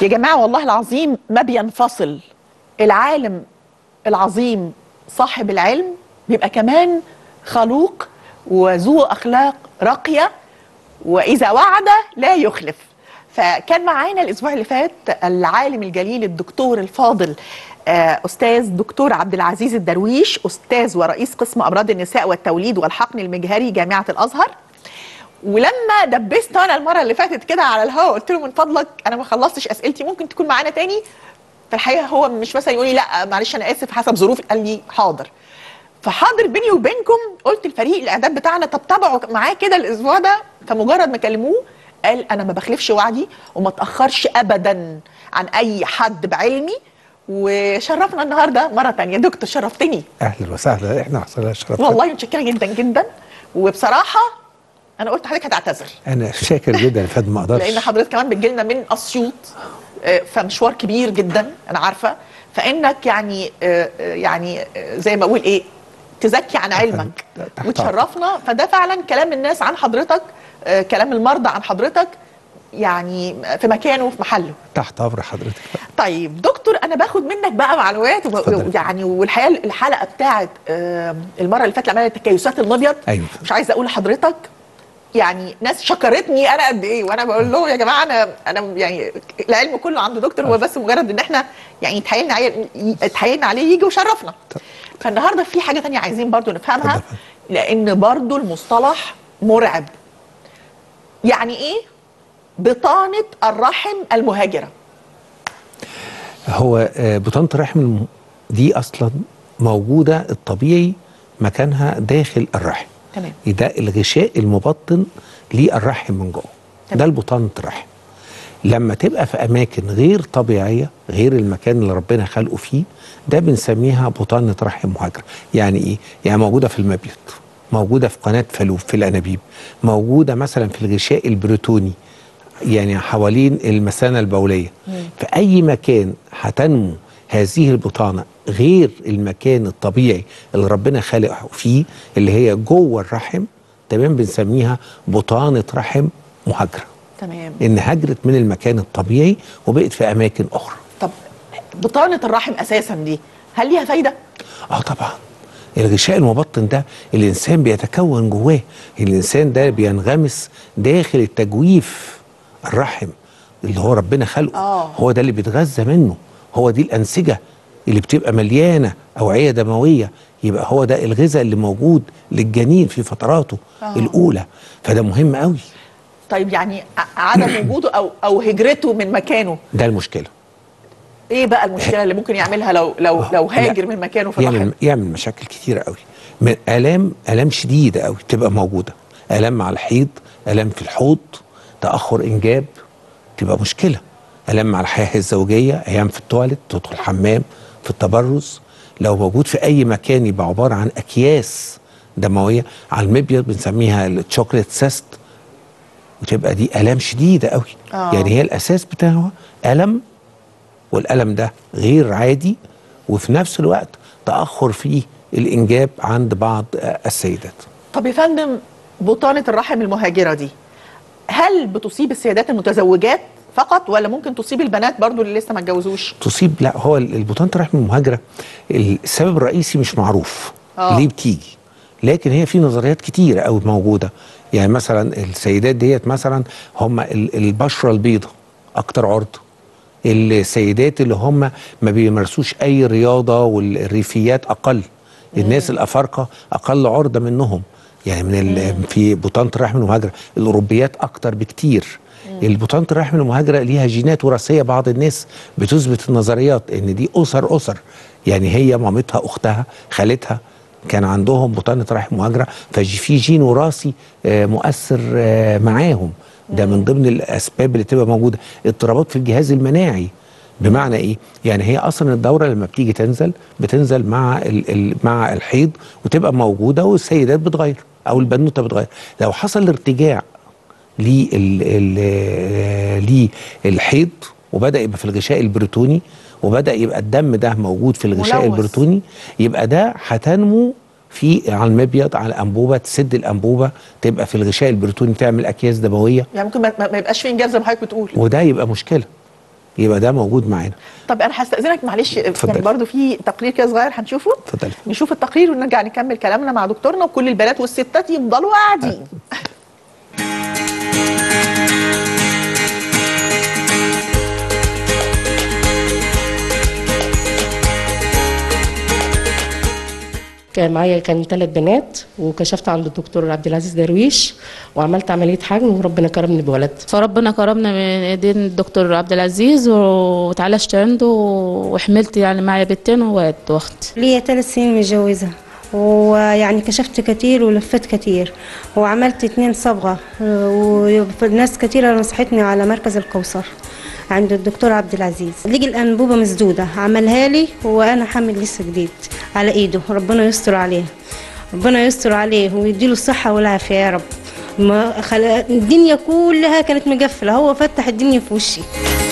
يا جماعة والله العظيم ما بينفصل العالم العظيم صاحب العلم بيبقى كمان خلوق وذو أخلاق راقية وإذا وعد لا يخلف فكان معانا الأسبوع اللي فات العالم الجليل الدكتور الفاضل آه، أستاذ دكتور عبد العزيز الدرويش أستاذ ورئيس قسم أمراض النساء والتوليد والحقن المجهري جامعة الأزهر ولما دبست انا المره اللي فاتت كده على الهواء قلت له من فضلك انا ما خلصتش اسئلتي ممكن تكون معانا تاني فالحقيقه هو مش مثلا يقول لي لا معلش انا اسف حسب ظروفي قال لي حاضر فحاضر بيني وبينكم قلت الفريق الاعداد بتاعنا طب تابعوا معاه كده الاسبوع ده فمجرد ما كلموه قال انا ما بخلفش وعدي وما اتاخرش ابدا عن اي حد بعلمي وشرفنا النهارده مره تانية دكتور شرفتني اهلا وسهلا احنا حصل شرف والله متشكره جدا جدا وبصراحه انا قلت حضرتك هتعتذر انا شاكر جدا يا فندم ما اقدرش لان حضرتك كمان بتجي لنا من اسيوط آه، فمشوار كبير جدا انا عارفه فانك يعني آه، آه، يعني آه، زي ما اقول ايه تزكي عن علمك تحت وتشرفنا فده فعلا كلام الناس عن حضرتك آه، كلام المرضى عن حضرتك يعني في مكانه وفي محله تحت امر حضرتك طيب دكتور انا باخد منك بقى معلومات وب- اتفضل. يعني والحقيقه الحلقه بتاعت آه، المره اللي فاتت اللي عملنا تكيسات المبيض أيوة. مش عايزه اقول لحضرتك يعني ناس شكرتني انا قد ايه وانا بقول لهم يا جماعه انا انا يعني العلم كله عند دكتور هو بس مجرد ان احنا يعني اتحايلنا عليه اتحايلنا عليه يجي وشرفنا طب. فالنهارده في حاجه تانية عايزين برضو نفهمها اتفضل. لان برضو المصطلح مرعب يعني ايه بطانه الرحم المهاجره هو آه، بطانه الرحم الم- دي اصلا موجوده الطبيعي مكانها داخل الرحم تمام ده الغشاء المبطن للرحم من جوه تمام. ده البطانه الرحم لما تبقى في اماكن غير طبيعيه غير المكان اللي ربنا خلقه فيه ده بنسميها بطانه رحم مهاجره يعني ايه يعني موجوده في المبيض موجوده في قناه فالوب في الانابيب موجوده مثلا في الغشاء البروتوني يعني حوالين المثانه البوليه في اي مكان هتنمو هذه البطانه غير المكان الطبيعي اللي ربنا خلقه فيه اللي هي جوه الرحم تمام بنسميها بطانه رحم مهاجره تمام ان هجرت من المكان الطبيعي وبقت في اماكن اخرى طب بطانه الرحم اساسا دي هل ليها فايده اه طبعا الغشاء المبطن ده الانسان بيتكون جواه الانسان ده بينغمس داخل التجويف الرحم اللي هو ربنا خلقه آه. هو ده اللي بيتغذى منه هو دي الانسجه اللي بتبقى مليانه اوعيه دمويه يبقى هو ده الغذاء اللي موجود للجنين في فتراته آه. الاولى فده مهم قوي طيب يعني ع- عدم وجوده او او هجرته من مكانه ده المشكله ايه بقى المشكله اللي ممكن يعملها لو لو لو هاجر من مكانه في الرحم يعمل يعمل مشاكل كتيره قوي من الام الام شديده قوي تبقى موجوده الام مع الحيض الام في الحوض تاخر انجاب تبقى مشكله الام مع الحياه الزوجيه ايام في التواليت تدخل الحمام في التبرز لو موجود في اي مكان يبقى عباره عن اكياس دمويه على المبيض بنسميها الشوكليت سيست وتبقى دي الام شديده قوي آه. يعني هي الاساس بتاعها الم والألم ده غير عادي وفي نفس الوقت تأخر في الإنجاب عند بعض آه، السيدات طب يا فندم بطانه الرحم المهاجره دي هل بتصيب السيدات المتزوجات فقط ولا ممكن تصيب البنات برضو اللي لسه ما اتجوزوش تصيب لا هو البطانة الرحم المهاجرة السبب الرئيسي مش معروف آه. ليه بتيجي لكن هي في نظريات كتيرة قوي موجودة يعني مثلا السيدات ديت مثلا هم ال- البشرة البيضة أكتر عرضة السيدات اللي هم ما بيمارسوش أي رياضة والريفيات أقل الناس الأفارقة أقل عرضة منهم يعني من ال- في بطانة الرحم المهاجرة الأوروبيات أكتر بكتير البطانة الرحم المهاجرة ليها جينات وراثية بعض الناس بتثبت النظريات ان دي اسر اسر يعني هي مامتها اختها خالتها كان عندهم بطانة رحم مهاجرة ففي جين وراثي آه، مؤثر آه، معاهم ده من ضمن الاسباب اللي تبقى موجودة اضطرابات في الجهاز المناعي بمعنى ايه؟ يعني هي اصلا الدوره لما بتيجي تنزل بتنزل مع ال ال مع الحيض وتبقى موجوده والسيدات بتغير او البنوته بتغير لو حصل ارتجاع لل- للحيض وبدا يبقى في الغشاء البروتوني وبدا يبقى الدم ده موجود في الغشاء ملوث. البروتوني يبقى ده هتنمو في على المبيض على الانبوبه تسد الانبوبه تبقى في الغشاء البروتوني تعمل اكياس دمويه يعني ممكن ما, ما ما يبقاش في انجاب زي ما حضرتك بتقول وده يبقى مشكله يبقى ده موجود معانا طب انا هستاذنك معلش اتفضلي. يعني برضو في تقرير كده صغير هنشوفه اتفضلي. نشوف التقرير ونرجع نكمل كلامنا مع دكتورنا وكل البنات والستات يفضلوا قاعدين كان معايا كان ثلاث بنات وكشفت عند الدكتور عبد العزيز درويش وعملت عمليه حجم وربنا كرمني بولد فربنا كرمنا من ايدين الدكتور عبد العزيز وتعالجت عنده وحملت يعني معايا بنتين وولد واخت ليا ثلاث سنين متجوزة ويعني كشفت كتير ولفت كتير وعملت اتنين صبغة وناس كتيرة نصحتني على مركز الكوثر عند الدكتور عبد العزيز ليجي الأنبوبة مسدودة عملها لي وأنا حامل لسه جديد على إيده ربنا يستر عليه ربنا يستر عليه ويديله الصحة والعافية يا رب ما خل... الدنيا كلها كانت مقفلة هو فتح الدنيا في وشي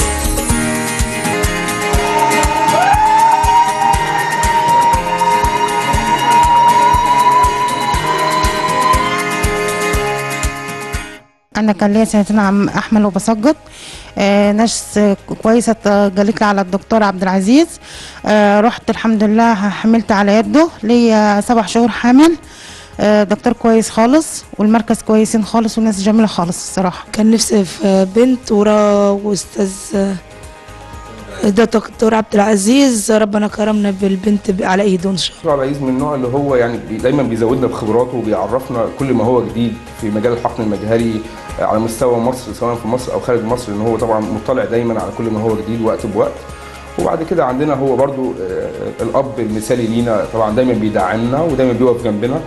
انا كان ليا سنتين عم احمل وبسجد آه ناس كويسه جالت لي على الدكتور عبد العزيز آه رحت الحمد لله حملت على يده ليا سبع شهور حامل آه دكتور كويس خالص والمركز كويسين خالص والناس جميله خالص الصراحه كان نفسي في بنت ورا واستاذ ده دكتور عبد العزيز ربنا كرمنا بالبنت ب- على ايده ان شاء الله دكتور عبد العزيز من النوع اللي هو يعني بي- دايما بيزودنا بخبراته وبيعرفنا كل ما هو جديد في مجال الحقن المجهري على مستوى مصر سواء في مصر او خارج مصر لان هو طبعا مطلع دايما على كل ما هو جديد وقت بوقت وبعد كده عندنا هو برضو آه، الاب المثالي لينا طبعا دايما بيدعمنا ودايما بيقف جنبنا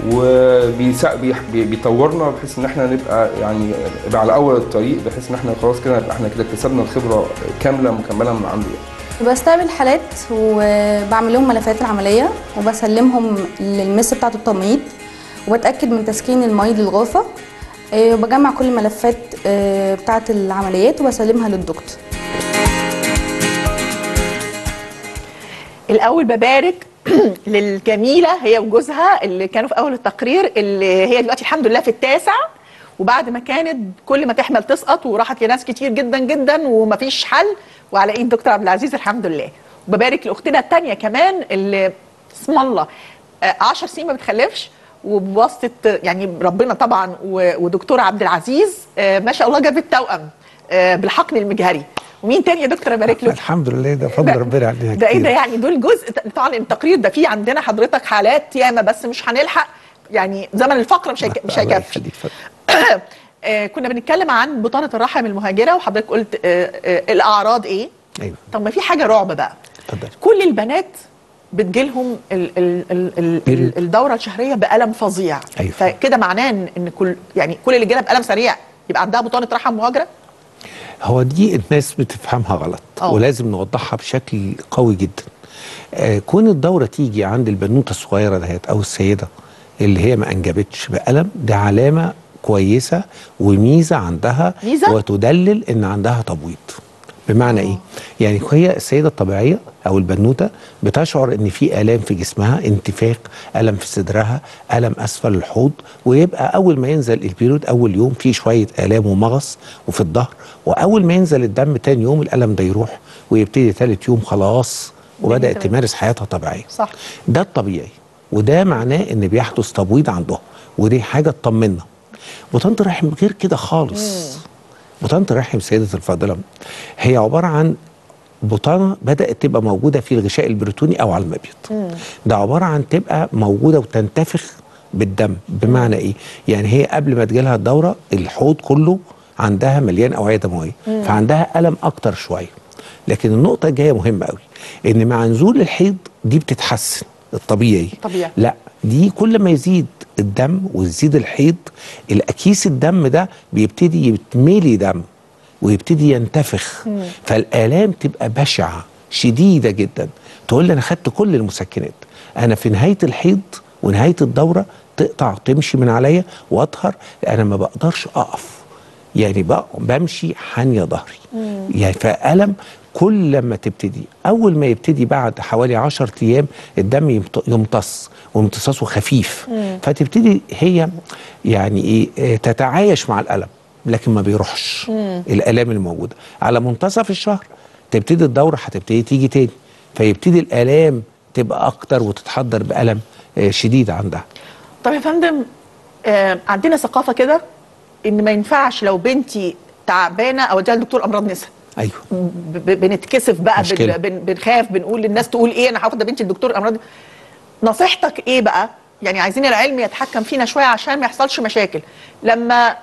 وبيطورنا بحيث ان احنا نبقى يعني نبقى على اول الطريق بحيث ان احنا خلاص كده نبقى احنا كده اكتسبنا الخبره كامله مكمله من عنده يعني. بستقبل حالات وبعمل لهم ملفات العملية وبسلمهم للمس بتاعة التمريض وبتأكد من تسكين المريض للغرفة آه، وبجمع كل الملفات آه، بتاعة العمليات وبسلمها للدكتور الاول ببارك للجميله هي وجوزها اللي كانوا في اول التقرير اللي هي دلوقتي الحمد لله في التاسع وبعد ما كانت كل ما تحمل تسقط وراحت لناس كتير جدا جدا ومفيش حل وعلى ايد دكتور عبد العزيز الحمد لله وببارك لاختنا الثانيه كمان اللي اسم الله 10 سنين ما بتخلفش وبواسطه يعني ربنا طبعا و- ودكتور عبد العزيز آه، ما شاء الله جابت توأم آه، بالحقن المجهري ومين تاني يا دكتور ابارك له الحمد لله ده فضل ربنا علينا ده ايه كتير. ده يعني دول جزء طبعا التقرير ده فيه عندنا حضرتك حالات ياما بس مش هنلحق يعني زمن الفقره مش هيك- مش الله هيكفي يخليك، اتفضل. آه، كنا بنتكلم عن بطانه الرحم المهاجره وحضرتك قلت آه، آه، الاعراض ايه ايوه طب ما في حاجه رعب بقى اتفضل كل البنات بتجيلهم ال ال ال ال ال الدوره الشهريه بالم فظيع أيوة. فكده معناه ان إن كل يعني كل اللي جالها بالم سريع يبقى عندها بطانه رحم مهاجره هو دي الناس بتفهمها غلط أه. ولازم نوضحها بشكل قوي جدا آه كون الدوره تيجي عند البنوته الصغيره دهيت او السيده اللي هي ما انجبتش بالم ده علامه كويسه وميزه عندها ميزة؟ وتدلل ان عندها تبويض بمعنى ايه يعني هي السيده الطبيعيه او البنوته بتشعر ان في الام في جسمها انتفاخ الم في صدرها الم اسفل الحوض ويبقى اول ما ينزل البيريود اول يوم في شويه الام ومغص وفي الظهر واول ما ينزل الدم تاني يوم الالم ده يروح ويبتدي ثالث يوم خلاص وبدات تمام. تمارس حياتها طبيعيه صح ده الطبيعي وده معناه ان بيحدث تبويض عندهم ودي حاجه تطمنا بطانه الرحم غير كده خالص بطانه الرحم سيدة الفاضله هي عباره عن بطانه بدات تبقى موجوده في الغشاء البروتوني او على المبيض ده عباره عن تبقى موجوده وتنتفخ بالدم بمعنى ايه يعني هي قبل ما تجيلها الدوره الحوض كله عندها مليان اوعيه دمويه فعندها الم اكتر شويه لكن النقطه الجايه مهمه قوي ان مع نزول الحيض دي بتتحسن الطبيعي طبيعي. لا دي كل ما يزيد الدم ويزيد الحيض الاكيس الدم ده بيبتدي يتملي دم ويبتدي ينتفخ فالالام تبقى بشعه شديده جدا تقول لي انا خدت كل المسكنات انا في نهايه الحيض ونهايه الدوره تقطع تمشي من عليا واطهر انا ما بقدرش اقف يعني بقى بمشي حانيه ظهري يعني فالم كل لما تبتدي اول ما يبتدي بعد حوالي 10 ايام الدم يمت- يمتص وامتصاصه خفيف فتبتدي هي يعني ايه آه، تتعايش مع الالم لكن ما بيروحش الالام الموجوده على منتصف الشهر تبتدي الدوره هتبتدي تيجي تاني فيبتدي الالام تبقى اكتر وتتحضر بالم آه، شديد عندها طب يا فندم آه عندنا ثقافه كده ان ما ينفعش لو بنتي تعبانه اوديها لدكتور امراض نساء ايوه ب- ب- بنتكسف بقى مشكلة. بن بن بنخاف بنقول للناس تقول ايه انا هاخد بنتي لدكتور امراض نصيحتك ايه بقى يعني عايزين العلم يتحكم فينا شويه عشان ما يحصلش مشاكل لما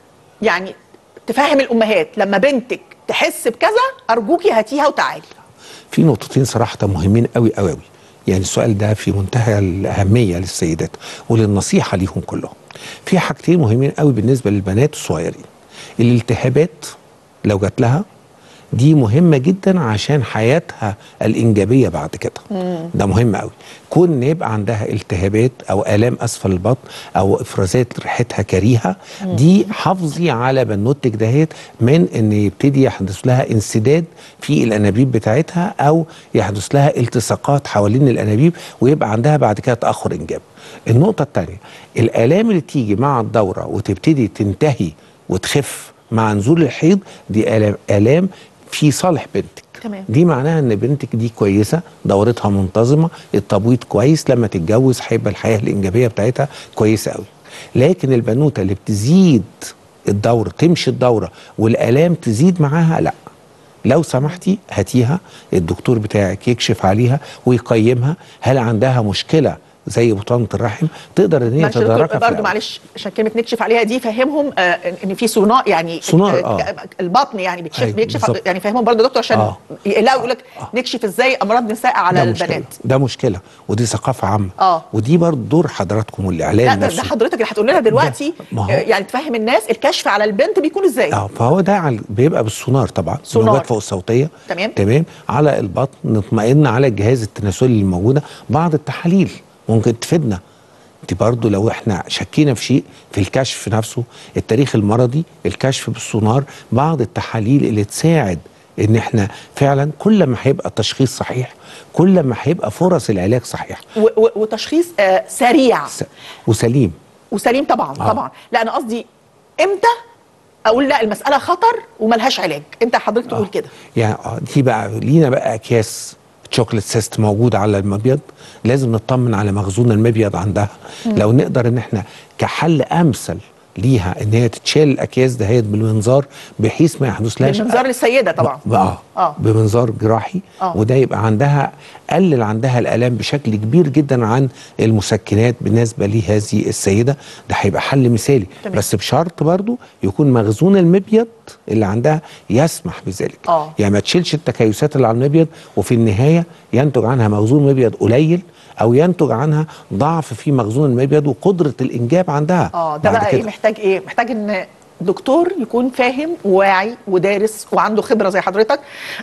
يعني تفهم الامهات لما بنتك تحس بكذا ارجوكي هاتيها وتعالي في نقطتين صراحه مهمين قوي قوي قوي يعني السؤال ده في منتهى الاهميه للسيدات وللنصيحه ليهم كلهم في حاجتين مهمين قوي بالنسبه للبنات الصغيرين الالتهابات لو جات لها دي مهمه جدا عشان حياتها الانجابيه بعد كده ده مهم قوي كون ان يبقى عندها التهابات او الام اسفل البطن او افرازات ريحتها كريهه دي حافظي على بنوتك دهيت من ان يبتدي يحدث لها انسداد في الانابيب بتاعتها او يحدث لها التصاقات حوالين الانابيب ويبقى عندها بعد كده تاخر انجاب النقطه الثانيه الالام اللي تيجي مع الدوره وتبتدي تنتهي وتخف مع نزول الحيض دي الام الام في صالح بنتك تمام. دي معناها ان بنتك دي كويسه دورتها منتظمه التبويض كويس لما تتجوز هيبقى الحياه الانجابيه بتاعتها كويسه قوي لكن البنوته اللي بتزيد الدوره تمشي الدوره والالام تزيد معاها لا لو سمحتي هاتيها الدكتور بتاعك يكشف عليها ويقيمها هل عندها مشكله زي بطانه الرحم تقدر ان هي معلش يا دكتور تتداركها في برضه الأول. معلش عشان كلمه نكشف عليها دي فهمهم آه ان في سونار يعني سونار، آه، آه. البطن يعني بيكشف أيوة، بيكشف بالظبط. يعني فهمهم برضه يا دكتور عشان آه. لا يقول لك نكشف ازاي امراض نساء على ده البنات مشكلة. ده مشكله ودي ثقافه عامه آه. ودي برضه دور حضراتكم والاعلام لا ده, نفسه ده حضرتك اللي هتقول لنا دلوقتي ما هو- آه، يعني تفهم الناس الكشف على البنت بيكون ازاي اه فهو ده على بيبقى بالسونار طبعا سونار. الموجات فوق الصوتيه تمام. تمام على البطن نطمئن على الجهاز التناسلي اللي موجوده بعض التحاليل ممكن تفيدنا انت برضو لو احنا شكينا في شيء في الكشف نفسه التاريخ المرضي الكشف بالسونار بعض التحاليل اللي تساعد ان احنا فعلا كل ما هيبقى التشخيص صحيح كل ما هيبقى فرص العلاج صحيح و- و- وتشخيص آه سريع س- وسليم وسليم طبعا آه. طبعا لا انا قصدي امتى اقول لا المساله خطر وملهاش علاج انت حضرتك تقول كده يعني اه دي بقى لينا بقى اكياس شوكليت سيست موجود على المبيض لازم نطمن على مخزون المبيض عندها لو نقدر ان احنا كحل امثل ليها ان هي تتشال الاكياس دهيت بالمنظار بحيث ما يحدث لهاش بالمنظار للسيده طبعا اه آه. بمنظار جراحي آه. وده يبقى عندها قلل عندها الالام بشكل كبير جدا عن المسكنات بالنسبه لهذه السيده ده هيبقى حل مثالي تمام. بس بشرط برضو يكون مخزون المبيض اللي عندها يسمح بذلك آه. يعني ما تشيلش التكيسات اللي على المبيض وفي النهايه ينتج عنها مخزون مبيض قليل او ينتج عنها ضعف في مخزون المبيض وقدره الانجاب عندها اه ده بعد بقى كده. ايه محتاج ايه محتاج ان دكتور يكون فاهم وواعي ودارس وعنده خبره زي حضرتك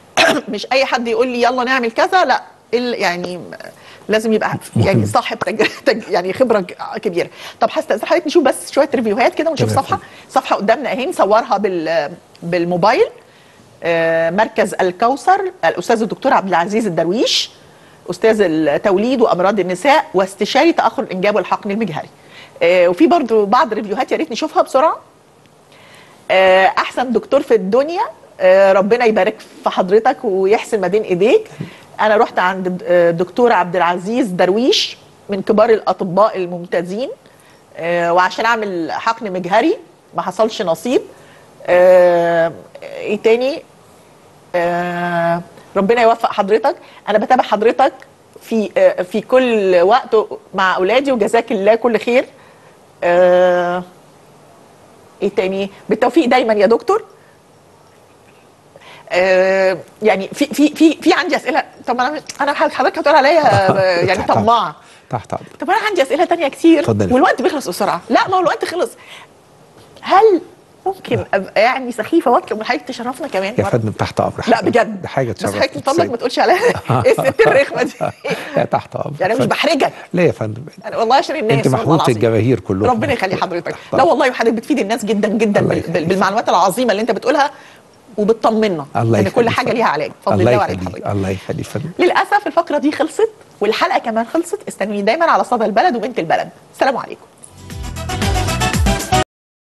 مش اي حد يقول لي يلا نعمل كذا لا ال- يعني لازم يبقى يعني صاحب تج... تج... يعني خبره ج- كبيره طب هستاذن حضرتك نشوف بس شويه ريفيوهات كده ونشوف تمام. صفحه صفحه قدامنا اهي نصورها بال بالموبايل آه، مركز الكوثر الاستاذ الدكتور عبد العزيز الدرويش استاذ التوليد وامراض النساء واستشاري تاخر الانجاب والحقن المجهري آه، وفي برضو بعض ريفيوهات يا ريت نشوفها بسرعه آه، احسن دكتور في الدنيا آه، ربنا يبارك في حضرتك ويحسن ما بين ايديك انا رحت عند آه، دكتور عبد العزيز درويش من كبار الاطباء الممتازين آه، وعشان اعمل حقن مجهري ما حصلش نصيب آه، ايه تاني آه، ربنا يوفق حضرتك انا بتابع حضرتك في آه، في كل وقت مع اولادي وجزاك الله كل خير آه، ايه تاني بالتوفيق دايما يا دكتور آه يعني في في في في عندي اسئله طب انا انا حضرتك هتقول عليا آه، يعني تحت- طماعه تحت امر طب انا عندي اسئله تانية كتير اتفضلي. والوقت بيخلص بسرعه لا ما هو الوقت خلص هل ممكن ابقى يعني سخيفه واطلب من حضرتك تشرفنا كمان يا مرة؟ فندم تحت امر لا بجد ده حاجه بس تشرف حضرتك من فضلك ما تقولش عليها ايه الست الرخمه دي لا تحت امر يعني أنا مش اتفضل. بحرجك لا يا فندم أنا والله عشان الناس انت والله محبوبه العظيم. الجماهير كلهم ربنا يخلي حضرتك تحت لا أمر. والله وحضرتك بتفيد الناس جدا جدا الله بال- يخليك. بال- بالمعلومات العظيمه اللي انت بتقولها وبتطمنا الله ان كل يخليك حاجه فندم. ليها علاج بفضل الله الله وعليك يخليك حضرتك الله يخليك فندم للاسف الفقره دي خلصت والحلقه كمان خلصت استنوني دايما على صدى البلد وبنت البلد السلام عليكم